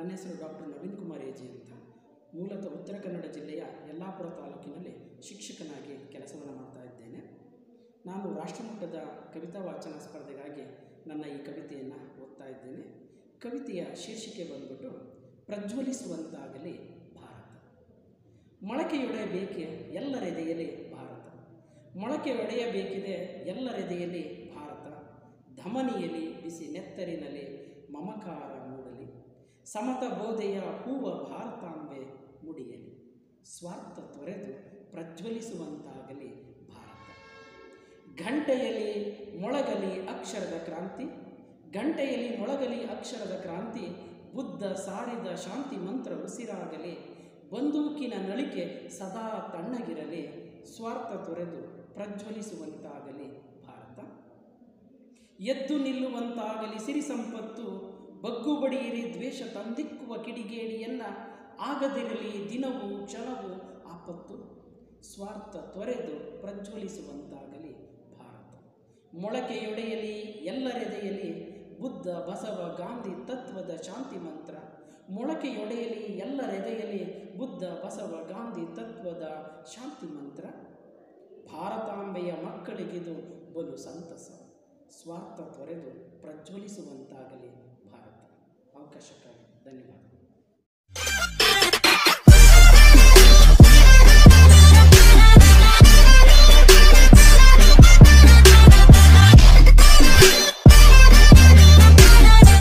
ನನ್ನ ಹೆಸರು doctor Naveen Kumar AG ಅಂತ ಮೂಲತಃ ಉತ್ತರ ಕನ್ನಡ ಜಿಲ್ಲೆಯ ಯಲ್ಲಾಪುರ ತಾಲೂಕಿನಲ್ಲಿ ಶಿಕ್ಷಕನಾಗಿ ಕೆಲಸವನ್ನು ಮಾಡ್ತಾ ಇದ್ದೇನೆ ನಾನು ರಾಷ್ಟ್ರಮಟ್ಟದ ಕವಿತಾ ವಾಚನ ಸ್ಪರ್ಧೆಗಾಗಿ ನನ್ನ ಈ ಕವಿತೆಯನ್ನು ಓದ್ತಾ ಇದ್ದೇನೆ ಕವಿತೆಯ ಶೀರ್ಷಿಕೆ ಬಂದ್ಬಿಟ್ಟು ಪ್ರಜ್ವಲಿಸುವಂತಾಗಲಿ ಭಾರತ ಮೊಳಕೆಯೊಡೆಯಬೇಕೆ ಎಲ್ಲರೆದೆಯಲಿ ಭಾರತ ಮೊಳಕೆ ಒಡೆಯಬೇಕಿದೆ ಎಲ್ಲರೆದೆಯಲಿ ಭಾರತ ಧಮನಿಯಲಿ ಬಿಸಿ ನೆತ್ತರಿನಲ್ಲಿ ಮಮಕಾರ ಮೂಡಲಿ ಸಮತ ಬೋಧೆಯ ಹೂವ ಭಾರತಾಂಬೆ ಮುಡಿಯಲಿ ಸ್ವಾರ್ಥ ತೊರೆದು ಪ್ರಜ್ವಲಿಸುವಂತಾಗಲಿ ಭಾರತ ಗಂಟೆಯಲ್ಲಿ ಮೊಳಗಲಿ ಅಕ್ಷರದ ಕ್ರಾಂತಿ ಗಂಟೆಯಲ್ಲಿ ಮೊಳಗಲಿ ಅಕ್ಷರದ ಕ್ರಾಂತಿ ಬುದ್ಧ ಸಾರಿದ ಶಾಂತಿ ಮಂತ್ರ ಉಸಿರಾಗಲಿ ಬಂದೂಕಿನ ನಳಿಕೆ ಸದಾ ತಣ್ಣಗಿರಲಿ ಸ್ವಾರ್ಥ ತೊರೆದು ಪ್ರಜ್ವಲಿಸುವಂತಾಗಲಿ ಭಾರತ ಎದ್ದು ನಿಲ್ಲುವಂತಾಗಲಿ ಸಿರಿ ಸಂಪತ್ತು ಬಗ್ಗು ಬಡಿಯಿರಿ ದ್ವೇಷ ತಂದಿಕ್ಕುವ ಕಿಡಿಗೇಡಿಯನ್ನ ಆಗದಿರಲಿ ದಿನವೂ ಕ್ಷಣವೂ ಆಪತ್ತು ಸ್ವಾರ್ಥ ತೊರೆದು ಪ್ರಜ್ವಲಿಸುವಂತಾಗಲಿ ಭಾರತ ಮೊಳಕೆಯೊಡೆಯಲಿ ಎಲ್ಲರೆದೆಯಲಿ ಬುದ್ಧ ಬಸವ ಗಾಂಧಿ ತತ್ವದ ಶಾಂತಿ ಮಂತ್ರ ಮೊಳಕೆಯೊಡೆಯಲಿ ಎಲ್ಲರೆದೆಯಲಿ ಬುದ್ಧ ಬಸವ ಗಾಂಧಿ ತತ್ವದ ಶಾಂತಿ ಮಂತ್ರ ಭಾರತಾಂಬೆಯ ಮಕ್ಕಳಿಗಿದು ಬಲು ಸಂತಸ ಸ್ವಾರ್ಥ ತೊರೆದು ಪ್ರಜ್ವಲಿಸುವಂತಾಗಲಿ ಭಾರತ ಅವಕಾಶಕ್ಕಾಗಿ ಧನ್ಯವಾದ